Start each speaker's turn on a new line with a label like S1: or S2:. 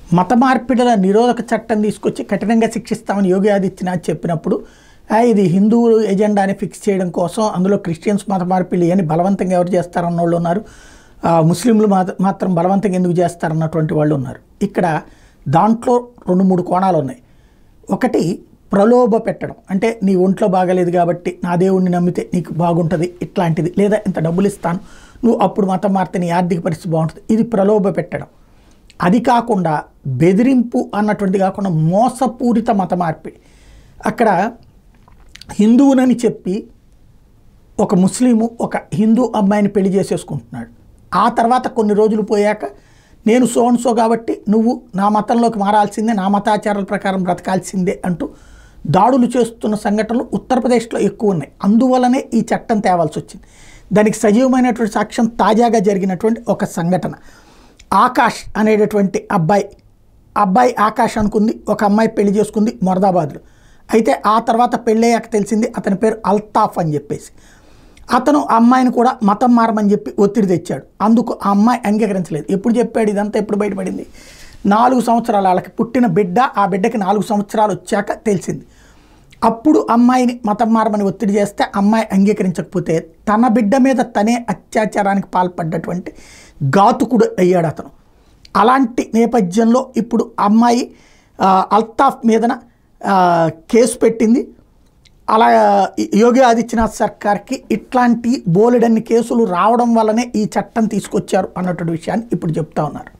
S1: మత మార్పిడుల నిరోధక చట్టం తీసుకొచ్చి కఠినంగా శిక్షిస్తామని యోగి ఆదిత్యనాథ్ చెప్పినప్పుడు "ఆ, ఇది హిందూ ఎజెండాని ఫిక్స్ చేయడం కోసం అందులో క్రిస్టియన్స్ మత మార్పిడి అని బలవంతంగా ఎవరు చేస్తారన్న వాళ్ళు ఉన్నారు ఆ, ముస్లింలు మాత- మాత్రం బలవంతంగా ఎందుకు చేస్తారన్నటువంటి వాళ్ళు ఉన్నారు ఇక్కడ దాంట్లో రెండు మూడు కోణాలు ఉన్నాయి ఒకటి ప్రలోభ పెట్టడం అంటే నీ ఒంట్లో బాగలేదు కాబట్టి నా దేవుణ్ణి నమ్మితే నీకు బాగుంటుంది ఇట్లాంటిది లేదా ఇంత డబ్బులు ఇస్తాను నువ్వు అప్పుడు మతం మారితే నీ ఆర్థిక పరిస్థితి బాగుంటుంది ఇది ప్రలోభ పెట్టడం అది కాకుండా బెదిరింపు అన్నటువంటిది కాకుండా మోసపూరిత మత మార్పిడి అక్కడ హిందువునని చెప్పి ఒక ముస్లిము ఒక హిందూ అమ్మాయిని పెళ్లి చేసేసుకుంటున్నాడు ఆ తర్వాత కొన్ని రోజులు పోయాక నేను సోన్సో కాబట్టి నువ్వు నా మతంలోకి మారాల్సిందే నా మతాచారాల ప్రకారం బ్రతకాల్సిందే అంటూ దాడులు చేస్తున్న సంఘటనలు ఉత్తరప్రదేశ్లో ఎక్కువ ఉన్నాయి అందువలనే ఈ చట్టం తేవాల్సి వచ్చింది దానికి సజీవమైనటువంటి సాక్ష్యం తాజాగా జరిగినటువంటి ఒక సంఘటన ఆకాష్ అనేటటువంటి అబ్బాయి అబ్బాయి ఆకాష్ అనుకుంది ఒక అమ్మాయి పెళ్లి చేసుకుంది మొరదాబాద్లో అయితే ఆ తర్వాత పెళ్ళయ్యాక తెలిసింది అతని పేరు అల్తాఫ్ అని చెప్పేసి అతను ఆ అమ్మాయిని కూడా మతం మారమని చెప్పి ఒత్తిడి తెచ్చాడు అందుకు ఆ అమ్మాయి అంగీకరించలేదు ఎప్పుడు చెప్పాడు ఇదంతా ఎప్పుడు బయటపడింది నాలుగు సంవత్సరాలు వాళ్ళకి పుట్టిన బిడ్డ ఆ బిడ్డకి నాలుగు సంవత్సరాలు వచ్చాక తెలిసింది అప్పుడు అమ్మాయిని మతం మారమని ఒత్తిడి చేస్తే అమ్మాయి అంగీకరించకపోతే తన బిడ్డ మీద తనే అత్యాచారానికి పాల్పడ్డటువంటి ఘాతుకుడు అయ్యాడు అతను అలాంటి నేపథ్యంలో ఇప్పుడు అమ్మాయి ఆ, అల్తాఫ్ మీదన ఆ, కేసు పెట్టింది అలా యోగి ఆదిత్యనాథ్ సర్కార్కి ఇట్లాంటి బోలెడన్ని కేసులు రావడం వల్లనే ఈ చట్టం తీసుకొచ్చారు అన్నటువంటి విషయాన్ని ఇప్పుడు చెప్తా ఉన్నారు